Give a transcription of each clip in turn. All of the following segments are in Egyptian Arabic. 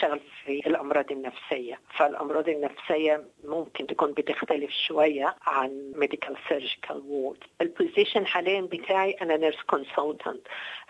بشتغل في الامراض النفسيه فالامراض النفسيه ممكن تكون بتختلف شويه عن ميديكال سيرجيكال وورد البوزيشن حاليا بتاعي انا نيرس كونسلتنت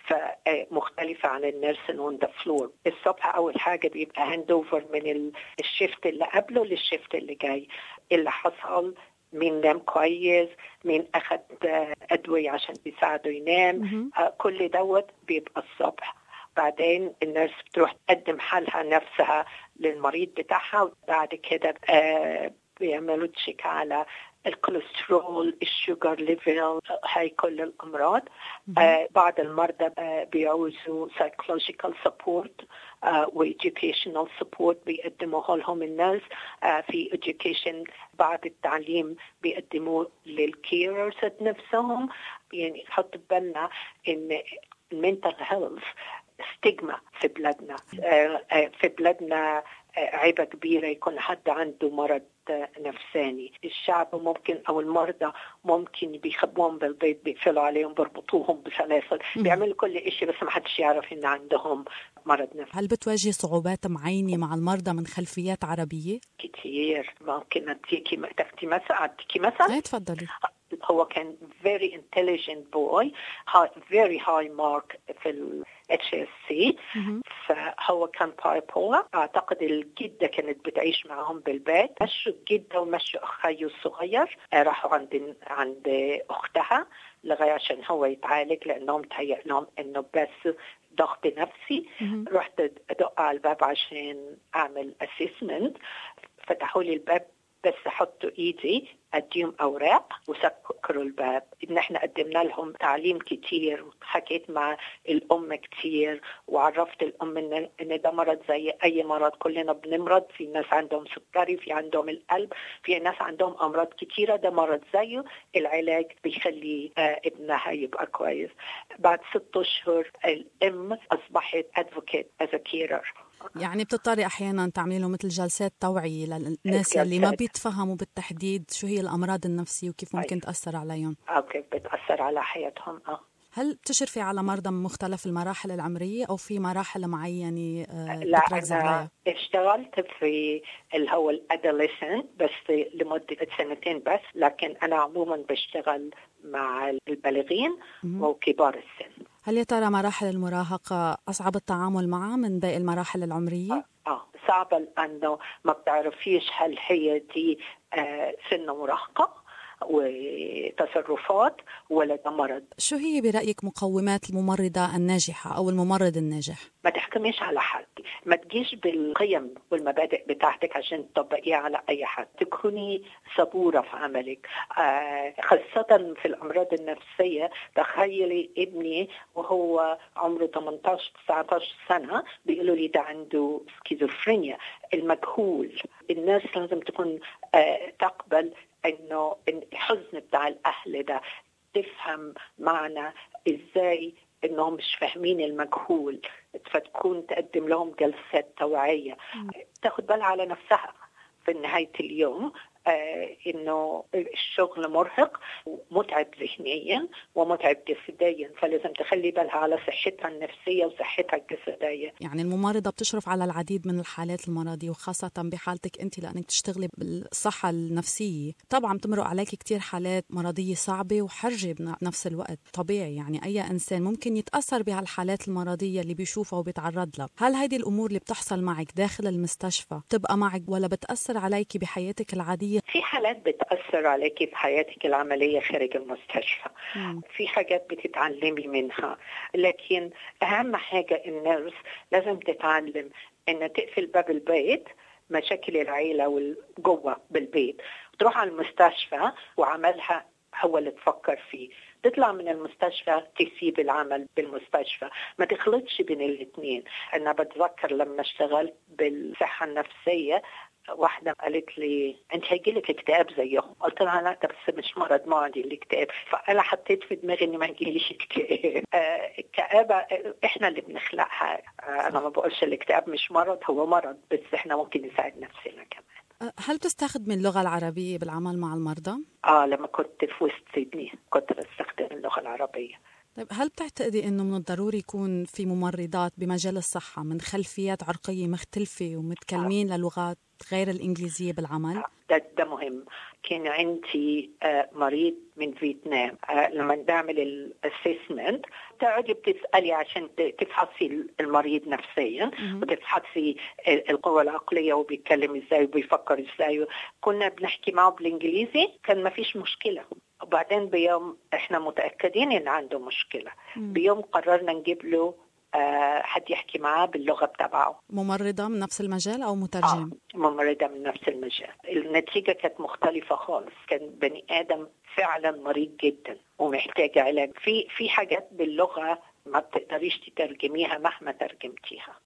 فمختلفة عن النيرسن اون ذا فلور الصبح أول حاجة بيبقى هاند اوفر من الشيفت اللي قبله للشيفت اللي جاي اللي حصل مين نام كويس مين أخذ أدوية عشان بيساعده ينام كل دوت بيبقى الصبح بعدين الناس بتروح تقدم حالها نفسها للمريض بتاعها وبعد كده آه بيعملوا تشيك على الكوليسترول الشوجر ليفل هاي كل الامراض آه بعض المرضى آه بيعوزوا سايكولوجيكال سبورت وإديوكيشنال سبورت بيقدموه لهم الناس آه في education بعض التعليم بيقدموه للكيررز نفسهم يعني حط بالنا ان المنتل هيلث ستيغما في بلادنا في بلادنا عيبة كبيرة يكون حد عنده مرض نفساني الشعب ممكن أو المرضى ممكن بيخبوهم بالبيت بيقفلوا عليهم بيربطوهم بسلاسل بيعملوا كل شيء بس ما حدش يعرف إن عندهم مرض نفسي هل بتواجه صعوبات معينة مع المرضى من خلفيات عربية؟ كتير ممكن أديكي تاخدي مثل أديكي مثل؟ ايه تفضلي هو كان very intelligent boy very high mark في ال HSC فهو كان بايبولا اعتقد الجدة كانت بتعيش معهم بالبيت مشوا الجدة ومشوا اخيه الصغير راحوا عند عند اختها لغاية عشان هو يتعالج لانهم تهيأ لهم انه بس ضغط نفسي رحت ادق على الباب عشان اعمل اسسمنت فتحوا لي الباب بس حطوا ايدي اديهم اوراق وسكروا الباب ان احنا قدمنا لهم تعليم كتير وحكيت مع الام كتير وعرفت الام ان ان ده مرض زي اي مرض كلنا بنمرض في ناس عندهم سكري في عندهم القلب في ناس عندهم امراض كتيره ده مرض زيه العلاج بيخلي آه ابنها يبقى كويس بعد ست اشهر الام اصبحت ادفوكيت از كيرر يعني بتضطري احيانا تعملي له مثل جلسات توعيه للناس اللي ما بيتفهموا بالتحديد شو هي الامراض النفسيه وكيف ممكن تاثر عليهم او كيف بتاثر على حياتهم اه هل بتشرفي على مرضى من مختلف المراحل العمرية أو في مراحل معينة لا أنا اشتغلت في اللي هو الادolescent بس لمدة سنتين بس لكن أنا عموما بشتغل مع البالغين وكبار السن هل يا ترى مراحل المراهقة أصعب التعامل معها من باقي المراحل العمرية؟ آه, آه صعبة لأنه ما بتعرفيش هل هي دي آه سن مراهقة وتصرفات ولا ده مرض شو هي برأيك مقومات الممرضة الناجحة أو الممرض الناجح؟ ما تحكميش على حد ما تجيش بالقيم والمبادئ بتاعتك عشان تطبقيها على أي حد تكوني صبورة في عملك آه خاصة في الأمراض النفسية تخيلي ابني وهو عمره 18 19 سنة بيقولوا لي ده عنده سكيزوفرينيا المجهول الناس لازم تكون آه تقبل انه الحزن بتاع الاهل ده تفهم معنى ازاي انهم مش فاهمين المجهول فتكون تقدم لهم جلسات توعيه تاخد بالها على نفسها في نهايه اليوم آه انه الشغل مرهق ومتعب ذهنيا ومتعب جسديا فلازم تخلي بالها على صحتها النفسيه وصحتها الجسديه. يعني الممرضه بتشرف على العديد من الحالات المرضيه وخاصه بحالتك انت لانك تشتغلي بالصحه النفسيه، طبعا بتمرق عليك كثير حالات مرضيه صعبه وحرجه بنفس الوقت، طبيعي يعني اي انسان ممكن يتاثر بهالحالات المرضيه اللي بيشوفها وبيتعرض لها، هل هيدي الامور اللي بتحصل معك داخل المستشفى بتبقى معك ولا بتاثر عليك بحياتك العاديه في حالات بتأثر عليك في حياتك العملية خارج المستشفى مم. في حاجات بتتعلمي منها لكن أهم حاجة النيرس لازم تتعلم إن تقفل باب البيت مشاكل العيلة والجوه بالبيت تروح على المستشفى وعملها هو اللي تفكر فيه تطلع من المستشفى تسيب العمل بالمستشفى ما تخلطش بين الاثنين انا بتذكر لما اشتغلت بالصحه النفسيه واحدة قالت لي انت هيجي لك اكتئاب زيهم قلت لها لا ده بس مش مرض معدي الاكتئاب فانا حطيت في دماغي ان ما يجيليش اكتئاب آه الكآبة احنا اللي بنخلقها آه انا ما بقولش الاكتئاب مش مرض هو مرض بس احنا ممكن نساعد نفسنا كمان هل تستخدم اللغة العربية بالعمل مع المرضى؟ اه لما كنت في وسط سيدني كنت بستخدم اللغة العربية طيب هل بتعتقدي انه من الضروري يكون في ممرضات بمجال الصحه من خلفيات عرقيه مختلفه ومتكلمين للغات غير الانجليزيه بالعمل؟ ده, ده مهم كان عندي مريض من فيتنام لما نعمل الاسسمنت تقعدي بتسالي عشان تفحصي المريض نفسيا وتفحصي القوه العقليه وبيتكلم ازاي وبيفكر ازاي كنا بنحكي معه بالانجليزي كان ما فيش مشكله وبعدين بيوم احنا متاكدين ان عنده مشكله بيوم قررنا نجيب له حد يحكي معاه باللغه بتاعه ممرضه من نفس المجال او مترجم آه ممرضه من نفس المجال النتيجه كانت مختلفه خالص كان بني ادم فعلا مريض جدا ومحتاج علاج في في حاجات باللغه ما بتقدريش تترجميها مهما ترجمتيها